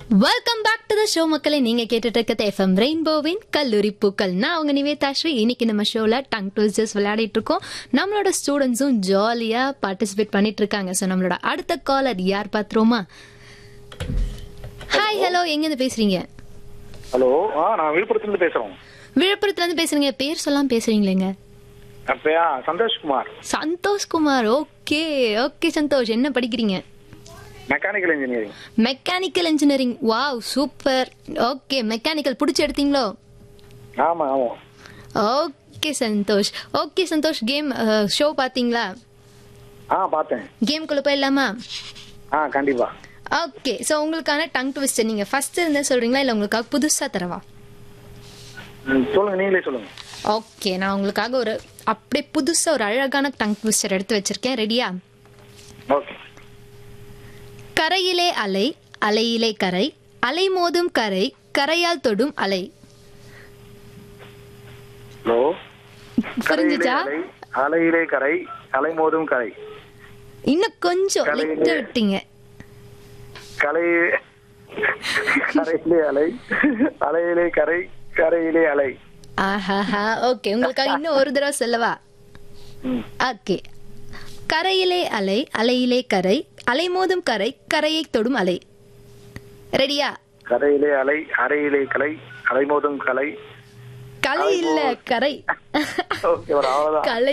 welcome back to the show மக்களை நீங்க கேட்டுட்டு இருக்கிறது எஃப்எம் ரெயின்போவின் கல்லூரி பூக்கள் நான் உங்க நிவேதா ஸ்ரீ இன்னைக்கு நம்ம ஷோல டங் ட்விஸ்டர்ஸ் விளையாடிட்டு இருக்கோம் நம்மளோட ஸ்டூடெண்ட்ஸும் ஜாலியா பார்ட்டிசிபேட் பண்ணிட்டு இருக்காங்க ஸோ நம்மளோட அடுத்த காலர் யார் பாத்துருமா ஹாய் ஹலோ எங்க இருந்து பேசுறீங்க ஹலோ ஆ நான் விழுப்புரத்துலேருந்து பேசுகிறோம் விழுப்புரத்துல இருந்து பேசுறீங்க பேர் சொல்லாம பேசுறீங்களேங்க அப்பயா சந்தோஷ்குமார் சந்தோஷ் குமார் ஓகே ஓகே சந்தோஷ் என்ன படிக்கிறீங்க mechanical engineering mechanical engineering wow super okay mechanical பிடிச்சி எடுத்தீங்களோ ஆமாம் ஆமாம் okay Santhosh okay Santhosh game show பாத்தீங்களா ஆ பார்த்தேன் கேம்குள்ள போயிடலாமா ஆ கண்டிப்பாக ஓகே ஸோ உங்களுக்கான டங் ட்விஸ்ட் நீங்க ஃபர்ஸ்ட் இருந்தா சொல்றீங்களா இல்ல உங்களுக்காக புதுசா தரவா ம், சொல்லுங்க நீங்களே சொல்லுங்க ஓகே நான் உங்களுக்காக ஒரு அப்படியே புதுசா ஒரு அழகான டங் ட்விஸ்டர் எடுத்து வச்சிருக்கேன் ரெடியா ஓகே கரையிலே அலை அலையிலே கரை அலை மோதும் கரை கரையால் தொடும் அலை ஹலோ புரிஞ்சுச்சா அலை அலையிலே கரை அலை மோதும் கரை இன்னும் கொஞ்சம் கரையிலே- லிட்டு விட்டீங்க கலை கரையிலே அலை அலையிலே கரை கரையிலே அலை ஆஹாஹா ஓகே உங்களுக்காக இன்னும் ஒரு தடவை சொல்லவா ம் ஓகே கரையிலே அலை அலையிலே கரை அலை மோதும் கரை கரையை தொடும் அலை ரெடியா கரையிலே அலை அறையிலே கலை அலை மோதும் கலை கலை இல்ல கரை ஓகே ஒரு அவ்வளோதான் கலை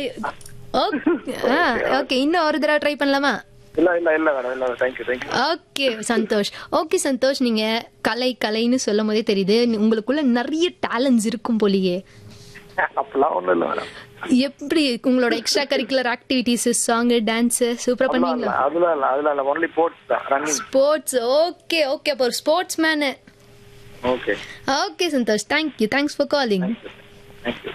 ஓகே இன்னும் ஒரு தடவை ட்ரை பண்ணலாமா இல்லை இல்லை இல்லை மேடம் இல்லை thank you thank you okay Santhosh okay Santhosh நீங்க கலை கலைன்னு சொல்லும் போதே தெரியுது உங்களுக்குள்ள நிறைய டேலண்ட்ஸ் இருக்கும் போலியே அப்பெல்லாம் ஒன்றும் இல்லை மேடம் எப்படி உங்களோட extracurricular activities song dance சூப்பரா அதெல்லாம் பண்ணுவீங்களா இல்லை அதெல்லாம் இல்லை அதெல்லாம் இல்லை ஒன்லி போர்ட்ஸ் தான் ரன்னிங் ஸ்போர்ட்ஸ் ஓகே ஓகே அப்போ ஒரு sportsman okay okay Santhosh thank you thanks for calling thank you